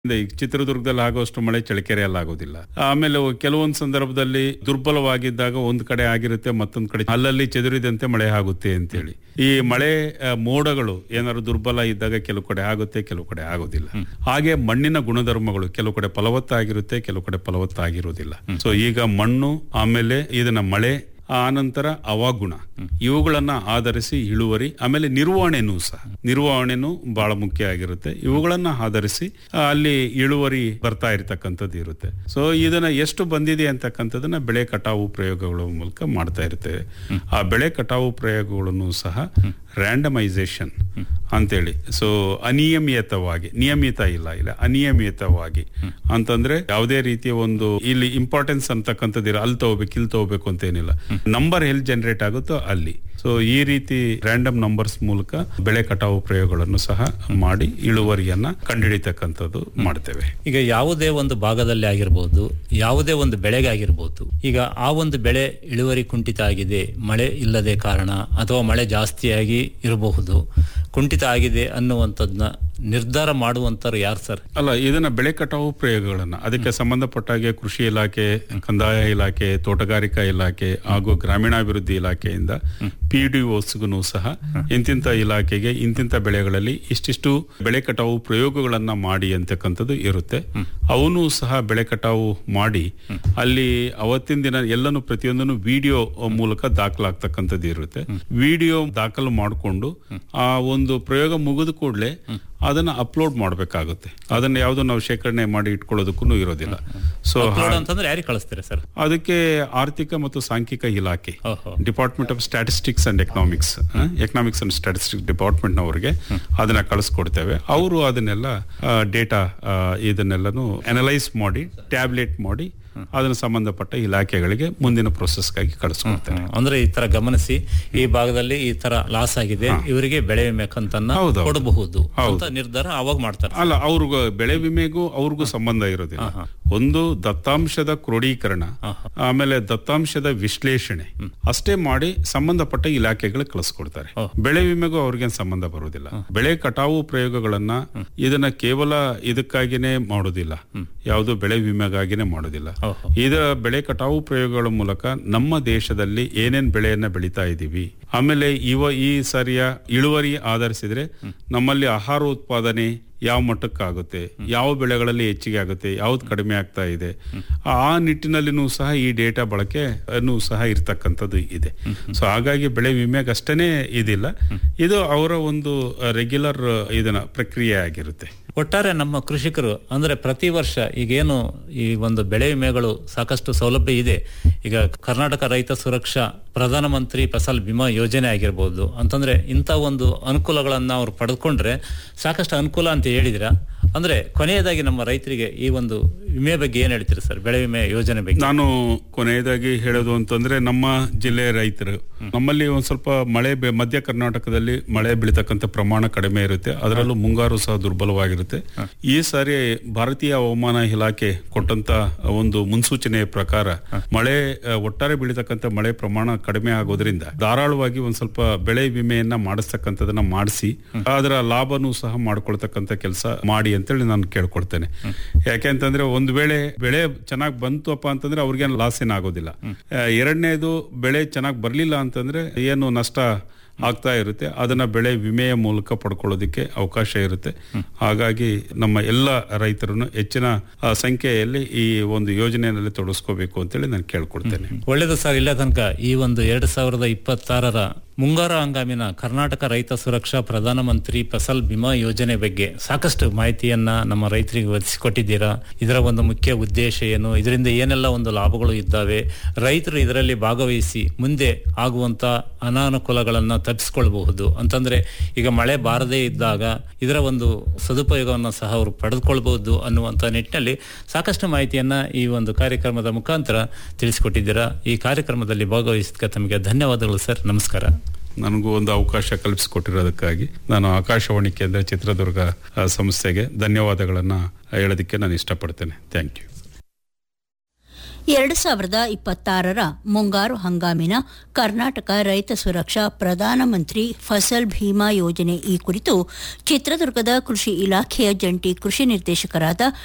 ಇಂದ ಈಗ ಚಿತ್ರದುರ್ಗದಲ್ಲಿ ಆಗುವಷ್ಟು ಮಳೆ ಚಳಿಕೆರೆಯಲ್ಲಿ ಆಗೋದಿಲ್ಲ ಆಮೇಲೆ ಕೆಲವೊಂದು ಸಂದರ್ಭದಲ್ಲಿ ದುರ್ಬಲವಾಗಿದ್ದಾಗ ಒಂದ್ ಕಡೆ ಆಗಿರುತ್ತೆ ಮತ್ತೊಂದ್ ಕಡೆ ಅಲ್ಲಲ್ಲಿ ಚೆದುರಿದಂತೆ ಮಳೆ ಆಗುತ್ತೆ ಅಂತೇಳಿ ಈ ಮಳೆ ಆ, ಮೋಡಗಳು ಏನಾದ್ರು ದುರ್ಬಲ ಇದ್ದಾಗ ಕೆಲವು ಕಡೆ ಆಗುತ್ತೆ ಕೆಲವು ಕಡೆ ಆಗೋದಿಲ್ಲ ಹಾಗೆ ಮಣ್ಣಿನ ಗುಣಧರ್ಮಗಳು ಕೆಲವು ಕಡೆ ಫಲವತ್ತಾಗಿರುತ್ತೆ ಕೆಲವು ಕಡೆ ಫಲವತ್ತಾಗಿರೋದಿಲ್ಲ ಸೊ ಈಗ ಮಣ್ಣು ಆಮೇಲೆ ಇದನ್ನ ಮಳೆ ಆನಂತರ ಅವಾಗುಣ ಇವುಗಳನ್ನ ಆಧರಿಸಿ ಇಳುವರಿ ಆಮೇಲೆ ನಿರ್ವಹಣೆನೂ ಸಹ ನಿರ್ವಹಣೆನೂ ಬಹಳ ಮುಖ್ಯ ಆಗಿರುತ್ತೆ ಇವುಗಳನ್ನ ಆಧರಿಸಿ ಆ, ಅಲ್ಲಿ ಇಳುವರಿ ಬರ್ತಾ ಇರತಕ್ಕಂಥದ್ದು ಇರುತ್ತೆ ಸೊ ಇದನ್ನ ಎಷ್ಟು ಬಂದಿದೆ ಅಂತಕ್ಕಂಥದ್ದನ್ನ ಬೆಳೆ ಕಟಾವು ಪ್ರಯೋಗಗಳ ಮೂಲಕ ಮಾಡ್ತಾ ಇರ್ತೇವೆ ಆ ಬೆಳೆ ಕಟಾವು ಪ್ರಯೋಗಗಳನ್ನು ಸಹ ರ್ಯಾಂಡಮೈಸೇಷನ್ ಅಂತೇಳಿ ಸೊ ಅನಿಯಮಿತವಾಗಿ ನಿಯಮಿತ ಇಲ್ಲ ಇಲ್ಲ ಅನಿಯಮಿತವಾಗಿ ಅಂತಂದ್ರೆ ಯಾವುದೇ ರೀತಿಯ ಒಂದು ಇಲ್ಲಿ ಇಂಪಾರ್ಟೆನ್ಸ್ ಅಂತಕ್ಕಂಥದ್ದು ಇಲ್ಲ ಅಲ್ಲಿ ತಗೋಬೇಕು ಇಲ್ಲಿ ತಗೋಬೇಕು ಅಂತ ಏನಿಲ್ಲ ನಂಬರ್ ಎಲ್ಲಿ ಜನರೇಟ್ ಆಗುತ್ತೋ ಅಲ್ಲಿ ಸೊ ಈ ರೀತಿ ರ್ಯಾಂಡಮ್ ನಂಬರ್ಸ್ ಮೂಲಕ ಬೆಳೆ ಕಟಾವು ಪ್ರಯೋಗಗಳನ್ನು ಸಹ ಮಾಡಿ ಇಳುವರಿಯನ್ನ ಕಂಡುಹಿಡಿತಕ್ಕಂಥದ್ದು ಮಾಡ್ತೇವೆ ಈಗ ಯಾವುದೇ ಒಂದು ಭಾಗದಲ್ಲಿ ಆಗಿರ್ಬೋದು ಯಾವುದೇ ಒಂದು ಬೆಳೆಗೆ ಆಗಿರ್ಬೋದು ಈಗ ಆ ಒಂದು ಬೆಳೆ ಇಳುವರಿ ಕುಂಠಿತ ಆಗಿದೆ ಮಳೆ ಇಲ್ಲದೆ ಕಾರಣ ಅಥವಾ ಮಳೆ ಜಾಸ್ತಿಯಾಗಿ ಇರಬಹುದು ಕುಂಠಿತ ಆಗಿದೆ ಅನ್ನುವಂಥದ್ನ ನಿರ್ಧಾರ ಮಾಡುವಂತರು ಯಾರು ಸರ್ ಅಲ್ಲ ಇದನ್ನ ಬೆಳೆ ಕಟಾವು ಪ್ರಯೋಗಗಳನ್ನ ಅದಕ್ಕೆ ಸಂಬಂಧಪಟ್ಟ ಹಾಗೆ ಕೃಷಿ ಇಲಾಖೆ ಕಂದಾಯ ಇಲಾಖೆ ತೋಟಗಾರಿಕಾ ಇಲಾಖೆ ಹಾಗೂ ಗ್ರಾಮೀಣಾಭಿವೃದ್ಧಿ ಇಲಾಖೆಯಿಂದ ಪಿ ಡಿ ಸಹ ಇಂತಿಂತ ಇಲಾಖೆಗೆ ಇಂತಿಂತ ಬೆಳೆಗಳಲ್ಲಿ ಇಷ್ಟಿಷ್ಟು ಬೆಳೆ ಕಟಾವು ಪ್ರಯೋಗಗಳನ್ನ ಮಾಡಿ ಅಂತಕ್ಕಂಥದ್ದು ಇರುತ್ತೆ ಅವನು ಸಹ ಬೆಳೆ ಕಟಾವು ಮಾಡಿ ಅಲ್ಲಿ ಅವತ್ತಿನ ದಿನ ಎಲ್ಲನೂ ಪ್ರತಿಯೊಂದನ್ನು ವಿಡಿಯೋ ಮೂಲಕ ದಾಖಲಾಗ್ತಕ್ಕಂಥದ್ದು ಇರುತ್ತೆ ವಿಡಿಯೋ ದಾಖಲು ಮಾಡಿಕೊಂಡು ಆ ಒಂದು ಪ್ರಯೋಗ ಮುಗಿದ ಕೂಡಲೇ ಅದನ್ನ ಅಪ್ಲೋಡ್ ಮಾಡಬೇಕಾಗುತ್ತೆ ಅದನ್ನ ಯಾವುದು ನಾವು ಶೇಖರಣೆ ಮಾಡಿ ಇಟ್ಕೊಳ್ಳೋದಕ್ಕೂ ಇರೋದಿಲ್ಲ ಸೊ ಅಪ್ಲೋಡ್ ಅಂತಂದ್ರೆ ಯಾರಿಗೆ ಕಳಿಸ್ತೀರಾ ಸರ್ ಅದಕ್ಕೆ ಆರ್ಥಿಕ ಮತ್ತು ಸಾಂಖ್ಯಿಕ ಇಲಾಖೆ ಓಹೋ department of statistics and economics economics and statistics department ನವರಿಗೆ ಅದನ್ನ ಕಳಿಸ್ಕೊಡ್ತೇವೆ ಅವರು ಅದನ್ನೆಲ್ಲ ಡೇಟಾ ಇದನ್ನೆಲ್ಲನು ಅನಲೈಸ್ ಮಾಡಿ ಟ್ಯಾಬ್ಲೆಟ್ ಮಾಡಿ ಅದನ್ನ ಸಂಬಂಧಪಟ್ಟ ಇಲಾಖೆಗಳಿಗೆ ಮುಂದಿನ ಪ್ರೊಸೆಸ್ಗಾಗಿ ಕಳಿಸ್ಕೊಡ್ತೇವೆ ಅಂದ್ರೆ ಈ ತರ ಗಮನಿಸಿ ಈ ಭಾಗದಲ್ಲಿ ಈ ತರ ಲಾಸ್ ಆಗಿದೆ ಇವರಿಗೆ ಬೆಳೆ ವಿಮೆ ಕಂತನ್ನ ಹೌದು. ಕೊಡಬಹುದು ಅಂತ ನಿರ್ಧಾರ ಅವಾಗ ಮಾಡ್ತಾರೆ ಅಲ್ಲ ಅವ್ರಿಗೂ ಬೆಳೆ ವಿಮೆಗೂ ಅವ್ರಿಗೂ ಸಂಬಂಧ ಇರೋದಿಲ್ಲ ಒಂದು ದತ್ತಾಂಶದ ಕ್ರೋಢೀಕರಣ ಆಮೇಲೆ ದತ್ತಾಂಶದ ವಿಶ್ಲೇಷಣೆ ಅಷ್ಟೇ ಮಾಡಿ ಸಂಬಂಧಪಟ್ಟ ಇಲಾಖೆಗಳು ಕಳಿಸ್ಕೊಡ್ತಾರೆ ಬೆಳೆ ವಿಮೆಗೂ ಅವ್ರಿಗೆ ಸಂಬಂಧ ಬರುವುದಿಲ್ಲ ಬೆಳೆ ಕಟಾವು ಪ್ರಯೋಗಗಳನ್ನ ಇದನ್ನ ಕೇವಲ ಇದಕ್ಕಾಗಿನೇ ಮಾಡೋದಿಲ್ಲ ಯಾವುದು ಬೆಳೆ ವಿಮೆಗಾಗಿನೇ ಮಾಡೋದಿಲ್ಲ ಓಹೋ. ಇದ ಬೆಳೆ ಕಟಾವು ಪ್ರಯೋಗಗಳ ಮೂಲಕ ನಮ್ಮ ದೇಶದಲ್ಲಿ ಏನೇನ್ ಬೆಳೆಯನ್ನ ಬೆಳೀತಾ ಇದ್ದೀವಿ ಆಮೇಲೆ ಇವ ಈ ಸರಿಯ ಇಳುವರಿ ಆಧರಿಸಿದ್ರೆ ನಮ್ಮಲ್ಲಿ ಆಹಾರ ಉತ್ಪಾದನೆ ಯಾವ ಮಟ್ಟಕ್ಕಾಗುತ್ತೆ ಯಾವ ಬೆಳೆಗಳಲ್ಲಿ ಹೆಚ್ಚಿಗೆ ಆಗುತ್ತೆ ಯಾವ್ದು ಕಡಿಮೆ ಆಗ್ತಾ ಇದೆ ಆ ನಿಟ್ಟಿನಲ್ಲಿನೂ ಸಹ ಈ ಡೇಟಾ ಬಳಕೆ ಅನ್ನು ಸಹ ಇರ್ತಕ್ಕಂಥದ್ದು ಇದೆ ಸೊ ಹಾಗಾಗಿ ಬೆಳೆ ವಿಮೆಗೆ ಅಷ್ಟೇ ಇದಿಲ್ಲ ಇದು ಅವರ ಒಂದು ರೆಗ್ಯುಲರ್ ಇದನ್ನ ಪ್ರಕ್ರಿಯೆ ಆಗಿರುತ್ತೆ ಒಟ್ಟಾರೆ ನಮ್ಮ ಕೃಷಿಕರು ಅಂದ್ರೆ ಪ್ರತಿ ವರ್ಷ ಈಗೇನು ಈ ಒಂದು ಬೆಳೆ ವಿಮೆಗಳು ಸಾಕಷ್ಟು ಸೌಲಭ್ಯ ಇದೆ ಈಗ ಕರ್ನಾಟಕ ರೈತ ಸುರಕ್ಷಾ ಪ್ರಧಾನಮಂತ್ರಿ ಫಸಲ್ ಬಿಮಾ ಯೋಜನೆ ಆಗಿರ್ಬೋದು ಅಂತಂದ್ರೆ ಇಂಥ ಒಂದು ಅನುಕೂಲಗಳನ್ನ ಅವ್ರು ಪಡೆದುಕೊಂಡ್ರೆ ಸಾಕಷ್ಟು ಅನುಕೂಲ ಅಂತ ಹೇಳಿದಿರ ಅಂದ್ರೆ ಕೊನೆಯದಾಗಿ ನಮ್ಮ ರೈತರಿಗೆ ಈ ಒಂದು ವಿಮೆ ಬಗ್ಗೆ ಏನ್ ಹೇಳ್ತೀರಿ ಸರ್ ಬೆಳೆ ವಿಮೆ ಯೋಜನೆ ಬಗ್ಗೆ ನಾನು ಕೊನೆಯದಾಗಿ ಹೇಳೋದು ಅಂತಂದ್ರೆ ನಮ್ಮ ಜಿಲ್ಲೆಯ ರೈತರು ನಮ್ಮಲ್ಲಿ ಒಂದ್ ಸ್ವಲ್ಪ ಮಳೆ ಬೆ- ಮಧ್ಯ ಕರ್ನಾಟಕದಲ್ಲಿ ಮಳೆ ಬೀಳತಕ್ಕಂಥ ಪ್ರಮಾಣ ಕಡಿಮೆ ಇರುತ್ತೆ ಅದರಲ್ಲೂ ಮುಂಗಾರು ಸಹ ದುರ್ಬಲವಾಗಿರುತ್ತೆ ಈ ಸಾರಿ ಭಾರತೀಯ ಹವಾಮಾನ ಇಲಾಖೆ ಕೊಟ್ಟಂತ ಒಂದು ಮುನ್ಸೂಚನೆಯ ಪ್ರಕಾರ ಮಳೆ ಆ, ಒಟ್ಟಾರೆ ಬೀಳತಕ್ಕಂಥ ಮಳೆ ಪ್ರಮಾಣ ಕಡಿಮೆ ಆಗೋದ್ರಿಂದ ಧಾರಾಳವಾಗಿ ಒಂದ್ ಸ್ವಲ್ಪ ಬೆಳೆ ವಿಮೆಯನ್ನ ಮಾಡಿಸ್ತಕ್ಕಂಥದನ್ನ ಮಾಡಿಸಿ ಅದರ ಲಾಭನೂ ಸಹ ಮಾಡ್ಕೊಳ್ತಕ್ಕಂಥ ಕೆಲಸ ಮಾಡಿ ಅಂತೇಳಿ ನಾನು ಕೇಳ್ಕೊಳ್ತೇನೆ ಯಾಕೆಂತಂದ್ರೆ ಒಂದು ವೇಳೆ ಬೆಳೆ ಚೆನ್ನಾಗಿ ಬಂತಪ್ಪ ಅಂತಂದ್ರೆ ಅವ್ರಿಗೇನು ಲಾಸ್ ಏನಾಗೋದಿಲ್ಲ ಆ, ಎರಡನೇದು ಬೆಳೆ ಚೆನ್ನಾಗಿ ಬರ್ಲಿಲ್ಲ ಅಂತಂದ್ರೆ ಏನು ನಷ್ಟ ಆಗ್ತಾ ಇರುತ್ತೆ ಅದನ್ನ ಬೆಳೆ ವಿಮೆಯ ಮೂಲಕ ಪಡ್ಕೊಳ್ಳೋದಕ್ಕೆ ಅವಕಾಶ ಇರುತ್ತೆ ಹಾಗಾಗಿ ನಮ್ಮ ಎಲ್ಲ ರೈತರನ್ನು ಹೆಚ್ಚಿನ ಆ, ಸಂಖ್ಯೆಯಲ್ಲಿ ಈ ಒಂದು ಯೋಜನೆಯಲ್ಲಿ ತೊಡಗಿಸ್ಕೋಬೇಕು ಅಂತೇಳಿ ನಾನು ಕೇಳ್ಕೊಡ್ತೇನೆ ಒಳ್ಳೆಯದು ಸರ್ ಇಲ್ಲ ತನಕ ಈ ಒಂದು ಎರಡ್ ಸಾವಿರದ ಇಪ್ಪತ್ತಾರರ ಮುಂಗಾರು ಹಂಗಾಮಿನ ಕರ್ನಾಟಕ ರೈತ ಸುರಕ್ಷಾ ಪ್ರಧಾನಮಂತ್ರಿ ಫಸಲ್ ಬಿಮಾ ಯೋಜನೆ ಬಗ್ಗೆ ಸಾಕಷ್ಟು ಮಾಹಿತಿಯನ್ನ ನಮ್ಮ ರೈತರಿಗೆ ಒದಗಿಸಿಕೊಟ್ಟಿದ್ದೀರಾ ಇದರ ಒಂದು ಮುಖ್ಯ ಉದ್ದೇಶ ಏನು ಇದರಿಂದ ಏನೆಲ್ಲ ಒಂದು ಲಾಭಗಳು ಇದ್ದಾವೆ ರೈತರು ಇದರಲ್ಲಿ ಭಾಗವಹಿಸಿ ಮುಂದೆ ಆಗುವಂತ ಅನಾನುಕೂಲಗಳನ್ನ ತಪ್ಪಿಸ್ಕೊಳ್ಬಹುದು ಅಂತಂದ್ರೆ ಈಗ ಮಳೆ ಬಾರದೇ ಇದ್ದಾಗ ಇದರ ಒಂದು ಸದುಪಯೋಗವನ್ನು ಸಹ ಅವರು ಪಡೆದುಕೊಳ್ಬಹುದು ಅನ್ನುವಂತ ನಿಟ್ಟಿನಲ್ಲಿ ಸಾಕಷ್ಟು ಮಾಹಿತಿಯನ್ನ ಈ ಒಂದು ಕಾರ್ಯಕ್ರಮದ ಮುಖಾಂತರ ತಿಳಿಸಿಕೊಟ್ಟಿದ್ದೀರಾ ಈ ಕಾರ್ಯಕ್ರಮದಲ್ಲಿ ಭಾಗವಹಿಸಿದ ತಮಗೆ ಧನ್ಯವಾದಗಳು ಸರ್ ನಮಸ್ಕಾರ ನನಗೂ ಒಂದು ಅವಕಾಶ ಕಲ್ಪಿಸಿಕೊಟ್ಟಿರೋದಕ್ಕಾಗಿ ನಾನು ಆಕಾಶವಾಣಿ ಕೇಂದ್ರ ಚಿತ್ರದುರ್ಗ ಆ, ಸಂಸ್ಥೆಗೆ ಧನ್ಯವಾದಗಳನ್ನ ಹೇಳೋದಕ್ಕೆ ನಾನು ಇಷ್ಟಪಡ್ತೇನೆ ಥ್ಯಾಂಕ್ ಯು ಎರಡು ಸಾವಿರದ ಇಪ್ಪತ್ತಾರರ ಮುಂಗಾರು ಹಂಗಾಮಿನ ಕರ್ನಾಟಕ ರೈತ ಸುರಕ್ಷಾ ಪ್ರಧಾನಮಂತ್ರಿ ಫಸಲ್ ಭೀಮಾ ಯೋಜನೆ ಈ ಕುರಿತು ಚಿತ್ರದುರ್ಗದ ಕೃಷಿ ಇಲಾಖೆಯ ಜಂಟಿ ಕೃಷಿ ನಿರ್ದೇಶಕರಾದ